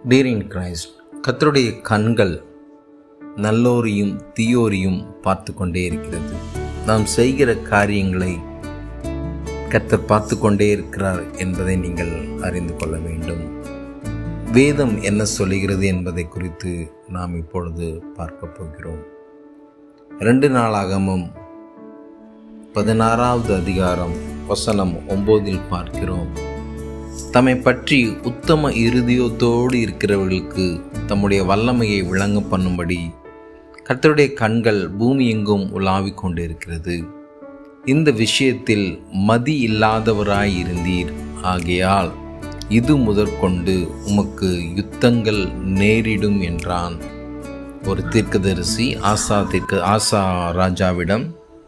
டீரின் Christ கத்தருடைய கண்கள் நல்லோரையும் தீயோரையும் பார்த்து கொண்டே இருக்கிறது நாம் செய்கிற காரியங்களை கத்தர் பார்த்து கொண்டே இருக்கிறார் என்பதை நீங்கள் அறிந்து கொள்ள வேண்டும் வேதம் என்ன சொல்லுகிறது என்பதை குறித்து நாம் இப்பொழுது பார்க்க போகிறோம் ரெண்டு நாளாகமும் பதினாறாவது அதிகாரம் வசனம் ஒம்போதில் பார்க்கிறோம் தம்மை பற்றி உத்தம இருதயத்தோடு இருக்கிறவர்களுக்கு தம்முடைய வல்லமையை விளங்க பண்ணும்படி கர்த்தருடைய கண்கள் பூமி எங்கும் உலாவிக் கொண்டிருக்கிறது இந்த விஷயத்தில் மதி இல்லாதவராய் இருந்தீர் ஆகையால் இது முதற்கொண்டு உமக்கு யுத்தங்கள் நேரிடும் என்றான் ஒரு தீர்க்கதரிசி ஆசா தீர்க்க ஆசா ராஜாவிடம்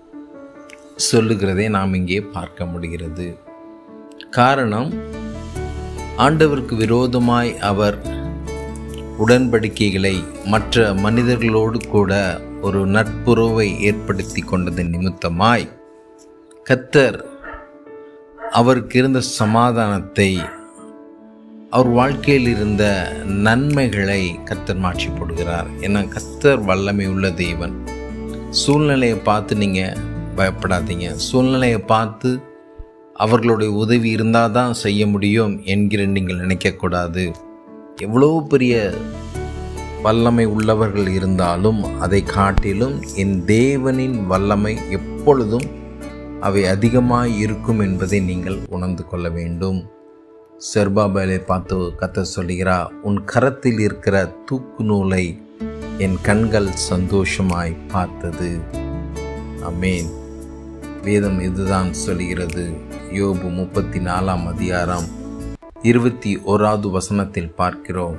சொல்லுகிறதை நாம் இங்கே பார்க்க முடிகிறது காரணம் ஆண்டவருக்கு விரோதமாய் அவர் உடன்படிக்கைகளை மற்ற மனிதர்களோடு கூட ஒரு நட்புறவை ஏற்படுத்தி கொண்டதன் நிமித்தமாய் கத்தர் அவருக்கு இருந்த சமாதானத்தை அவர் வாழ்க்கையில் இருந்த நன்மைகளை கத்தர் மாற்றி போடுகிறார் ஏன்னா கத்தர் வல்லமை உள்ள தேவன் சூழ்நிலையை பார்த்து நீங்கள் பயப்படாதீங்க சூழ்நிலையை பார்த்து அவர்களுடைய உதவி இருந்தால் தான் செய்ய முடியும் என்கிற நீங்கள் நினைக்கக்கூடாது எவ்வளோ பெரிய வல்லமை உள்ளவர்கள் இருந்தாலும் அதை காட்டிலும் என் தேவனின் வல்லமை எப்பொழுதும் அவை அதிகமாக இருக்கும் என்பதை நீங்கள் உணர்ந்து கொள்ள வேண்டும் செர்பாபேலை பார்த்து கத்த சொல்லுகிறா உன் கரத்தில் இருக்கிற தூக்கு நூலை என் கண்கள் சந்தோஷமாய் பார்த்தது அமேன் வேதம் இதுதான் சொல்கிறது யோபு முப்பத்தி நாலாம் அதிகாரம் இருபத்தி ஓராவது வசனத்தில் பார்க்கிறோம்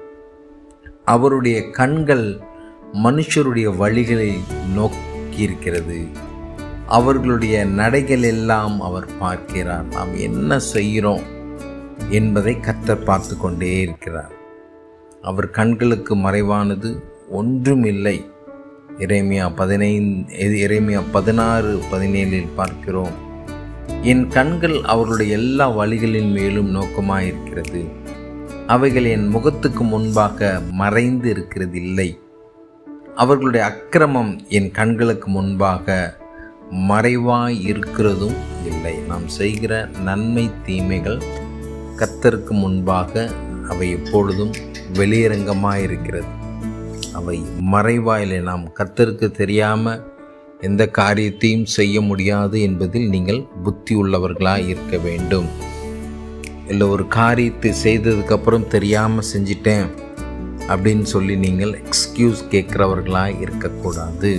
அவருடைய கண்கள் மனுஷருடைய வழிகளை நோக்கியிருக்கிறது அவர்களுடைய நடைகள் எல்லாம் அவர் பார்க்கிறார் நாம் என்ன செய்கிறோம் என்பதை கத்தர் பார்த்து கொண்டே இருக்கிறார் அவர் கண்களுக்கு மறைவானது ஒன்றுமில்லை இறைமையா பதினைந்து இறைமையா பதினாறு பதினேழில் பார்க்கிறோம் என் கண்கள் அவர்களுடைய எல்லா வழிகளின் மேலும் நோக்கமாயிருக்கிறது அவைகள் என் முகத்துக்கு முன்பாக மறைந்து இருக்கிறது இல்லை அவர்களுடைய அக்கிரமம் என் கண்களுக்கு முன்பாக மறைவாய் இருக்கிறதும் இல்லை நாம் செய்கிற நன்மை தீமைகள் கத்தருக்கு முன்பாக அவை எப்பொழுதும் வெளியரங்கமாக இருக்கிறது அவை மறைவாயிலே நாம் கத்தருக்கு தெரியாமல் எந்த காரியத்தையும் செய்ய முடியாது என்பதில் நீங்கள் புத்தி உள்ளவர்களாக இருக்க வேண்டும் இல்லை ஒரு காரியத்தை செய்ததுக்கப்புறம் தெரியாமல் செஞ்சிட்டேன் அப்படின்னு சொல்லி நீங்கள் எக்ஸ்கியூஸ் கேட்குறவர்களாக இருக்கக்கூடாது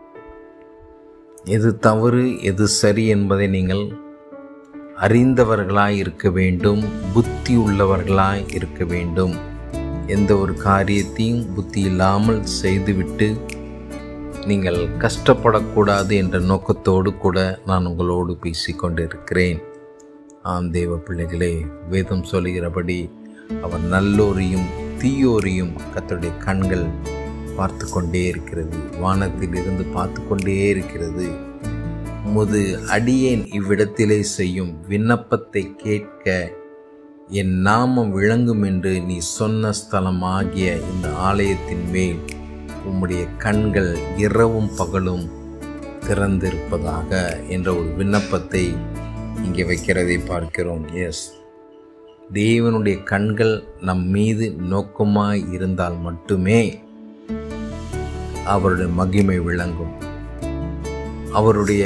எது தவறு எது சரி என்பதை நீங்கள் அறிந்தவர்களாய் இருக்க வேண்டும் புத்தி உள்ளவர்களாய் இருக்க வேண்டும் எந்த ஒரு காரியத்தையும் புத்தி இல்லாமல் செய்துவிட்டு நீங்கள் கஷ்டப்படக்கூடாது என்ற நோக்கத்தோடு கூட நான் உங்களோடு பேசிக்கொண்டு இருக்கிறேன் ஆம் தேவ பிள்ளைகளே வேதம் சொல்லுகிறபடி அவர் நல்லோரையும் தீயோரையும் கத்தருடைய கண்கள் பார்த்து கொண்டே இருக்கிறது வானத்தில் இருந்து பார்த்து கொண்டே இருக்கிறது முது அடியேன் இவ்விடத்திலே செய்யும் விண்ணப்பத்தை கேட்க என் நாமம் விளங்கும் என்று நீ சொன்ன ஸ்தலமாகிய இந்த ஆலயத்தின் மேல் உம்முடைய கண்கள் இரவும் பகலும் திறந்திருப்பதாக என்ற ஒரு விண்ணப்பத்தை இங்கே வைக்கிறதை பார்க்கிறோம் எஸ் தேவனுடைய கண்கள் நம் மீது நோக்கமாய் இருந்தால் மட்டுமே அவருடைய மகிமை விளங்கும் அவருடைய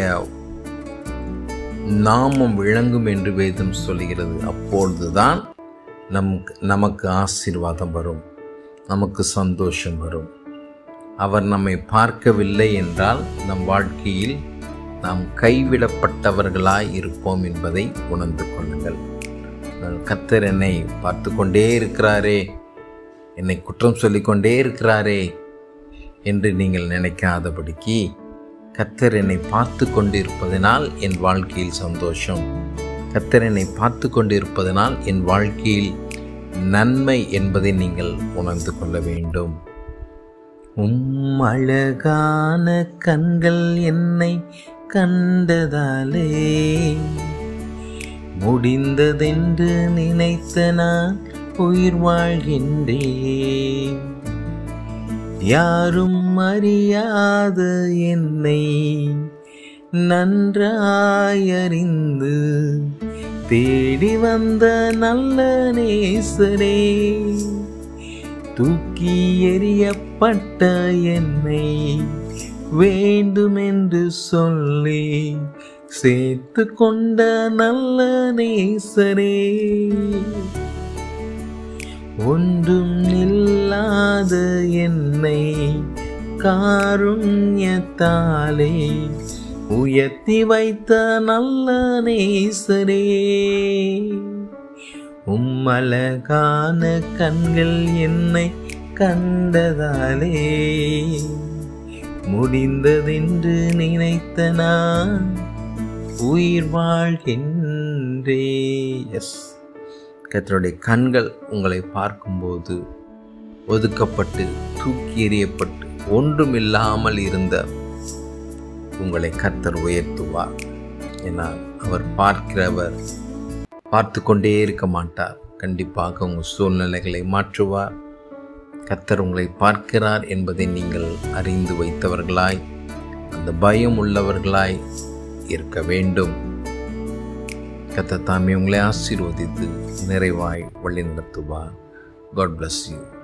நாமம் விளங்கும் என்று வேதம் சொல்கிறது அப்பொழுதுதான் நமக்கு நமக்கு ஆசீர்வாதம் வரும் நமக்கு சந்தோஷம் வரும் அவர் நம்மை பார்க்கவில்லை என்றால் நம் வாழ்க்கையில் நாம் கைவிடப்பட்டவர்களாய் இருப்போம் என்பதை உணர்ந்து கொள்ளுங்கள் கத்தர் என்னை பார்த்து கொண்டே இருக்கிறாரே என்னை குற்றம் சொல்லிக்கொண்டே இருக்கிறாரே என்று நீங்கள் நினைக்காதபடிக்கு கத்தர் என்னை பார்த்து கொண்டிருப்பதனால் என் வாழ்க்கையில் சந்தோஷம் கத்தர் என்னை பார்த்து கொண்டிருப்பதனால் என் வாழ்க்கையில் நன்மை என்பதை நீங்கள் உணர்ந்து கொள்ள வேண்டும் உம் அழகான கண்கள் என்னை கண்டதாலே முடிந்ததென்று நினைத்த நான் உயிர் வாழ்கின்றேன் யாரும் அறியாத என்னை நன்றாயறிந்து தேடி வந்த நல்ல நேசரே தூக்கி எறியப்பட்ட என்னை வேண்டுமென்று சொல்லி சேர்த்து கொண்ட நல்ல நேசரே ஒன்றும் இல்லாத என்னை காருண்யத்தாலே உயர்த்தி வைத்த நல்ல நேசரே உம்மலகான கண்கள் என்னை கண்டதாலே முடிந்ததென்று நினைத்த நான் உயிர் வாழ்கின்றே எஸ் கர்த்தருடைய கண்கள் உங்களை பார்க்கும்போது ஒதுக்கப்பட்டு தூக்கி எறியப்பட்டு ஒன்றுமில்லாமல் இருந்த உங்களை கர்த்தர் உயர்த்துவார் ஏன்னா அவர் பார்க்கிறவர் பார்த்து கொண்டே இருக்க மாட்டார் கண்டிப்பாக உங்கள் சூழ்நிலைகளை மாற்றுவார் கர்த்தர் உங்களை பார்க்கிறார் என்பதை நீங்கள் அறிந்து வைத்தவர்களாய் அந்த பயம் உள்ளவர்களாய் இருக்க வேண்டும் கர்த்தர் தாமே உங்களை ஆசீர்வதித்து நிறைவாய் வழி நடத்துவார் காட் bless யூ